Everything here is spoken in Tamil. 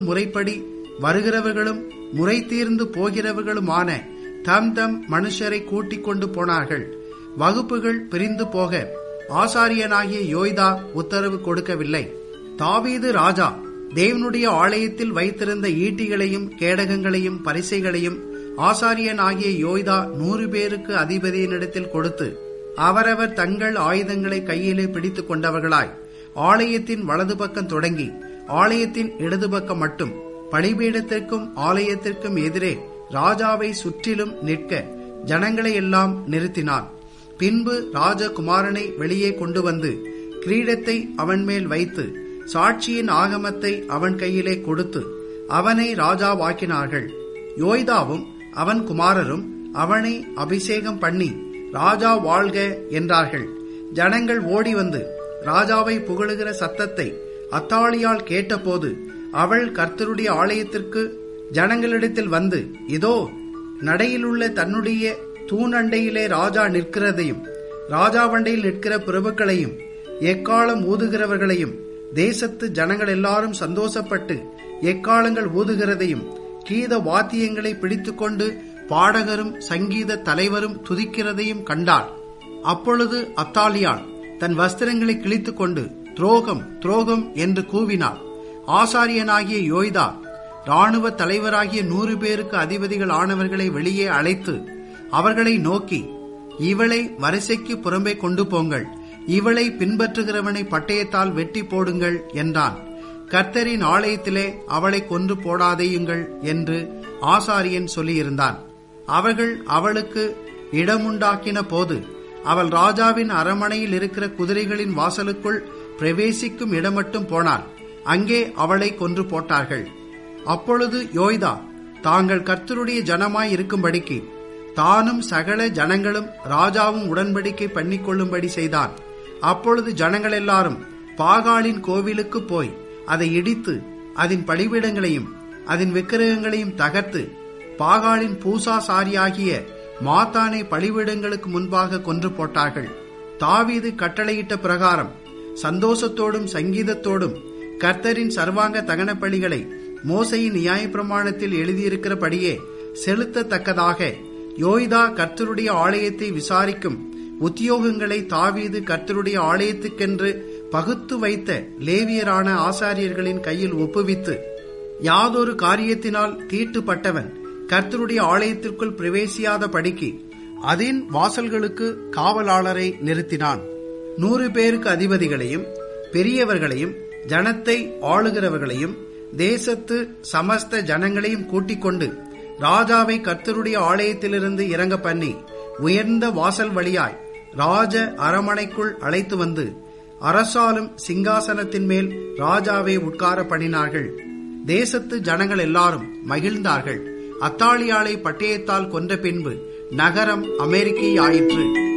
முறைப்படி வருகிறவர்களும் முறை தீர்ந்து போகிறவர்களுமான தம் தம் மனுஷரை கூட்டிக் கொண்டு போனார்கள் வகுப்புகள் பிரிந்து போக ஆசாரியனாகிய யோய்தா உத்தரவு கொடுக்கவில்லை தாவீது ராஜா தேவனுடைய ஆலயத்தில் வைத்திருந்த ஈட்டிகளையும் கேடகங்களையும் பரிசைகளையும் ஆசாரியனாகிய யோய்தா நூறு பேருக்கு அதிபதியினிடத்தில் கொடுத்து அவரவர் தங்கள் ஆயுதங்களை கையிலே பிடித்துக் கொண்டவர்களாய் ஆலயத்தின் வலது பக்கம் தொடங்கி ஆலயத்தின் இடது பக்கம் மட்டும் பலிபீடத்திற்கும் ஆலயத்திற்கும் எதிரே ராஜாவை சுற்றிலும் நிற்க ஜனங்களை எல்லாம் நிறுத்தினான் பின்பு ராஜகுமாரனை வெளியே கொண்டு வந்து கிரீடத்தை அவன் மேல் வைத்து சாட்சியின் ஆகமத்தை அவன் கையிலே கொடுத்து அவனை ராஜாவாக்கினார்கள் யோய்தாவும் அவன் குமாரரும் அவனை அபிஷேகம் பண்ணி ராஜா வாழ்க என்றார்கள் ஜனங்கள் ஓடி வந்து ராஜாவை புகழுகிற சத்தத்தை அத்தாளியால் கேட்டபோது அவள் கர்த்தருடைய ஆலயத்திற்கு ஜனங்களிடத்தில் வந்து இதோ நடையிலுள்ள தன்னுடைய தூணண்டையிலே ராஜா நிற்கிறதையும் ராஜாவண்டையில் நிற்கிற பிரபுக்களையும் எக்காலம் ஊதுகிறவர்களையும் தேசத்து ஜனங்கள் எல்லாரும் சந்தோஷப்பட்டு எக்காலங்கள் ஊதுகிறதையும் கீத வாத்தியங்களை பிடித்துக்கொண்டு பாடகரும் சங்கீத தலைவரும் துதிக்கிறதையும் கண்டாள் அப்பொழுது அத்தாலியாள் தன் வஸ்திரங்களை கிழித்துக் கொண்டு துரோகம் துரோகம் என்று கூவினாள் ஆசாரியனாகிய யோய்தா ராணுவ தலைவராகிய நூறு பேருக்கு அதிபதிகள் ஆனவர்களை வெளியே அழைத்து அவர்களை நோக்கி இவளை வரிசைக்கு புறம்பே கொண்டு போங்கள் இவளை பின்பற்றுகிறவனை பட்டயத்தால் வெட்டி போடுங்கள் என்றான் கர்த்தரின் ஆலயத்திலே அவளை கொன்று போடாதேயுங்கள் என்று ஆசாரியன் சொல்லியிருந்தான் அவர்கள் அவளுக்கு இடமுண்டாக்கின போது அவள் ராஜாவின் அரமனையில் இருக்கிற குதிரைகளின் வாசலுக்குள் பிரவேசிக்கும் இடமட்டும் போனாள் அங்கே அவளை கொன்று போட்டார்கள் அப்பொழுது யோய்தா தாங்கள் கர்த்தருடைய ஜனமாய் இருக்கும்படிக்கு தானும் சகல ஜனங்களும் ராஜாவும் உடன்படிக்கை பண்ணிக்கொள்ளும்படி செய்தான் அப்பொழுது ஜனங்கள் எல்லாரும் பாகாலின் கோவிலுக்கு போய் அதை இடித்து அதன் பலிபீடங்களையும் அதன் விக்கிரகங்களையும் தகர்த்து பாகாலின் பூசாசாரியாகிய மாத்தானை பலிபீடங்களுக்கு முன்பாக கொன்று போட்டார்கள் தாவீது கட்டளையிட்ட பிரகாரம் சந்தோஷத்தோடும் சங்கீதத்தோடும் கர்த்தரின் சர்வாங்க தகன பலிகளை மோசையின் நியாயப்பிரமாணத்தில் எழுதியிருக்கிறபடியே செலுத்தத்தக்கதாக யோய்தா கர்த்தருடைய ஆலயத்தை விசாரிக்கும் உத்தியோகங்களை தாவீது கர்த்தருடைய ஆலயத்துக்கென்று பகுத்து வைத்த லேவியரான ஆசாரியர்களின் கையில் ஒப்புவித்து யாதொரு காரியத்தினால் தீட்டுப்பட்டவன் கர்த்தருடைய ஆலயத்திற்குள் பிரவேசியாத படிக்கு அதன் வாசல்களுக்கு காவலாளரை நிறுத்தினான் நூறு பேருக்கு அதிபதிகளையும் பெரியவர்களையும் ஜனத்தை ஆளுகிறவர்களையும் தேசத்து சமஸ்த ஜனங்களையும் கூட்டிக் கொண்டு ராஜாவை கர்த்தருடைய ஆலயத்திலிருந்து இறங்க பண்ணி உயர்ந்த வாசல் வழியாய் ராஜ அரமனைக்குள் அழைத்து வந்து அரசாலும் சிங்காசனத்தின் மேல் ராஜாவை உட்கார பண்ணினார்கள் தேசத்து ஜனங்கள் எல்லாரும் மகிழ்ந்தார்கள் அத்தாளியாளை பட்டயத்தால் கொன்ற பின்பு நகரம் அமெரிக்கையாயிற்று